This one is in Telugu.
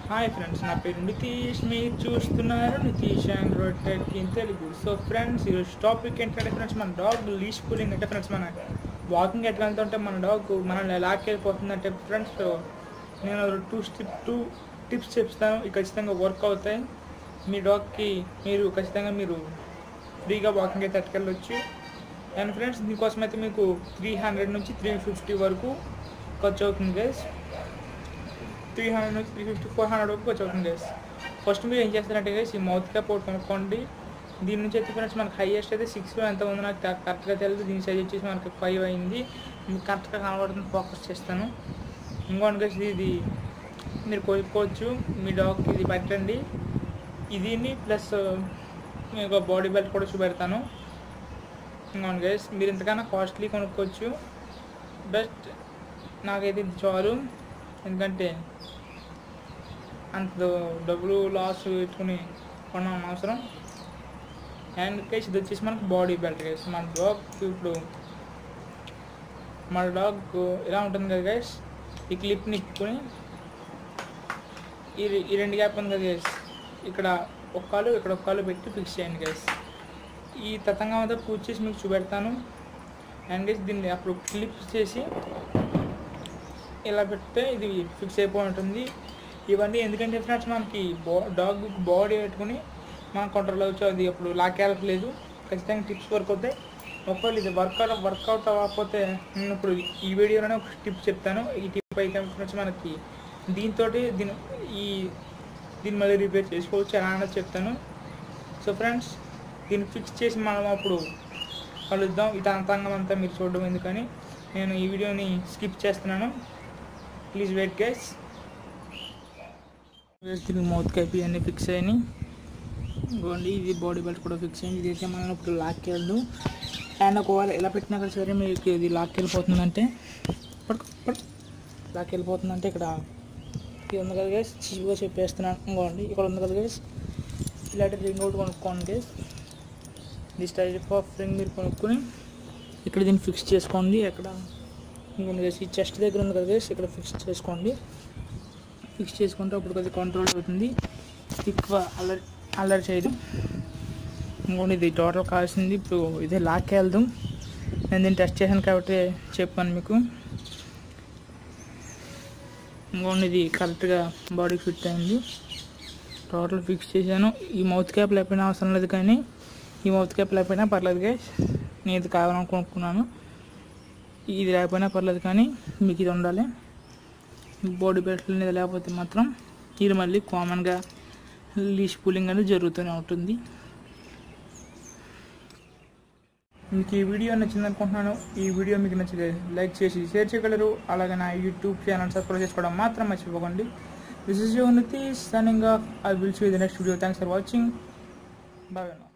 హాయ్ ఫ్రెండ్స్ నా పేరు నితీష్ మీరు చూస్తున్నారు Nitish and rotted in Telugu so friends ఈరోజు టాపిక్ ఏంటంటే ఫ్రెండ్స్ మన డాగ్ లీష్ పులింగ్ అంటే ఫ్రెండ్స్ మన వాకింగ్ ఎట్లా వెళ్తుంటే మన డాగ్ మనల్ని ఎలాకి వెళ్ళిపోతుందంటే ఫ్రెండ్స్ నేను టూ స్టిప్ టూ టిప్స్ చెప్తాను ఇవి ఖచ్చితంగా వర్క్ అవుతాయి మీ డాగ్కి మీరు ఖచ్చితంగా మీరు ఫ్రీగా వాకింగ్ అయితే అట్టుకెళ్ళొచ్చు అండ్ ఫ్రెండ్స్ దీనికోసం అయితే మీకు త్రీ హండ్రెడ్ నుంచి త్రీ ఫిఫ్టీ వరకు ఖర్చు అవుతుంది గైస్ త్రీ హండ్రెడ్ నుంచి త్రీ ఫిఫ్టీ ఫోర్ హండ్రెడ్ వరకు ఖర్చు అవుతుంది గైస్ ఫస్ట్ మీరు ఏం చేస్తారంటే గైస్ ఈ మౌత్ క్యాప్ ఒకటి కొనుక్కోండి దీని నుంచి అయితే ఫ్రెండ్స్ మనకి హైయెస్ట్ అయితే సిక్స్లో ఎంత ఉందో నాకు క- కరెక్ట్గా తెలియదు దీని సైజ్ వచ్చేసి మనకి ఫైవ్ అయింది మీకు కరెక్ట్గా కనబడుతుంది ఫోకస్ చేస్తాను ఇంకోటి గైస్ ఇది మీరు కొనుక్కోవచ్చు మీ డాగ్కి ఇది పెట్టండి ఇది ప్లస్ మీకు బాడీ బెల్ట్ కూడా చూపెడతాను ఇంకోటి గైస్ మీరు ఎంతకన్నా కాస్ట్లీ కొనుక్కోవచ్చు బెస్ట్ నాకైతే ఇది చాలు ఎందుకంటే అంత డబ్బులు లాస్ పెట్టుకుని కొన్నాం అవసరం అండ్ కేస్ ఇది వచ్చేసి మనకు బాడీ బెల్ట్ గైస్ మన డాగ్ ఇప్పుడు మన డాగ్ ఇలా ఉంటుంది కదా గైస్ ఈ క్లిప్ని ఇప్పుకొని ఈ ఈ రెండు గ్యాప్ ఉంది కదా గైస్ ఇక్కడ ఒక కాలు ఇక్కడ ఒక కాలు పెట్టి ఫిక్స్ చేయండి గైస్ ఈ తతంగం అంతా పూజ చేసి మీకు చూపెడతాను అండ్ గైస్ దీన్ని అప్పుడు క్లిప్ చేసి ఇలా పెడితే ఇది ఫిక్స్ అయిపోయి ఉంటుంది ఇవన్నీ ఎందుకంటే ఫ్రెండ్స్ మనకి బా డాగ్ బాడీ పెట్టుకుని మనం కంట్రోల్ అవ్వచ్చు అది అప్పుడు లాక్కేళ్ళట్లేదు ఖచ్చితంగా టిప్స్ వర్క్ అవుతాయి ఒకవేళ ఇది వర్కౌట్ వర్కౌట్ అవ్వకపోతే నేను ఇప్పుడు ఈ వీడియోలోనే ఒక టిప్ చెప్తాను ఈ టిప్ అయితే ఫ్రెండ్స్ మనకి దీంతో దీని ఈ దీన్ని మళ్ళీ రిపేర్ చేసుకోవచ్చు ఎలా అన్నది చెప్తాను సో ఫ్రెండ్స్ దీన్ని ఫిక్స్ చేసి మనం అప్పుడు కలుద్దాం ఈ తంతాంగం అంతా మీరు చూడడం ఎందుకని నేను ఈ వీడియోని స్కిప్ చేస్తున్నాను ప్లీజ్ వెయిట్ గైస్ దీనికి మౌత్ క్యాప్ ఇవన్నీ ఫిక్స్ అయినాయి ఇంకోండి ఇది బాడీ బెల్ట్ కూడా ఫిక్స్ అయింది ఇది అయితే మనం ఇప్పుడు లాక్కెళ్ళదు అండ్ ఒకవేళ ఎలా పెట్టినా కూడా సరే మీకు ఇది లాక్ వెళ్ళిపోతుందంటే పడుకో పడుకో లాక్ వెళ్ళిపోతుందంటే ఇక్కడ ఇది ఉంది కదా గైస్ చీప్గా చెప్పేస్తున్నాను ఇంకోండి ఇక్కడ ఉంది కదా గైస్ ఇలాంటి రింగ్ అవుట్ కొనుక్కోండి guys this type of ring మీరు కొనుక్కొని ఇక్కడ దీన్ని ఫిక్స్ చేసుకోండి ఎక్కడ ఇంకొన్ని గైస్ ఈ చెస్ట్ దగ్గర ఉంది కదా గైస్ ఇక్కడ ఫిక్స్ చేసుకోండి ఫిక్స్ చేసుకుంటే అప్పుడు కొద్దిగా కంట్రోల్ అవుతుంది ఎక్కువ అల్లరి అల్లరి చేయదు ఇంకోటి ఇది టోటల్ కావాల్సింది ఇప్పుడు ఇదే లాక్కి వెళ్దాం నేను దీన్ని టెస్ట్ చేశాను కాబట్టి చెప్పాను మీకు ఇంకోటి ఇది కరెక్ట్గా బాడీకి ఫిట్ అయింది టోటల్ ఫిక్స్ చేశాను ఈ మౌత్ క్యాప్ లేకపోయినా అవసరం లేదు కానీ ఈ మౌత్ క్యాప్ లేకపోయినా పర్లేదు గైస్ నేను ఇది కావాలనుకుంటున్నాను ఇది లేకపోయినా పర్లేదు కానీ మీకు ఇది ఉండాలి బాడీ బెల్ట్ అనేది లేకపోతే మాత్రం ఇది మళ్ళీ కామన్గా లీష్ పూలింగ్ అనేది జరుగుతూనే ఉంటుంది మీకు ఈ వీడియో నచ్చింది అనుకుంటున్నాను ఈ వీడియో మీకు నచ్చితే లైక్ చేసి షేర్ చేయగలరు అలాగే నా యూట్యూబ్ ఛానల్ సబ్స్క్రైబ్ చేసుకోవడం మాత్రం మర్చిపోకండి this is your Nitish signing off I will see the next video thanks for watching bye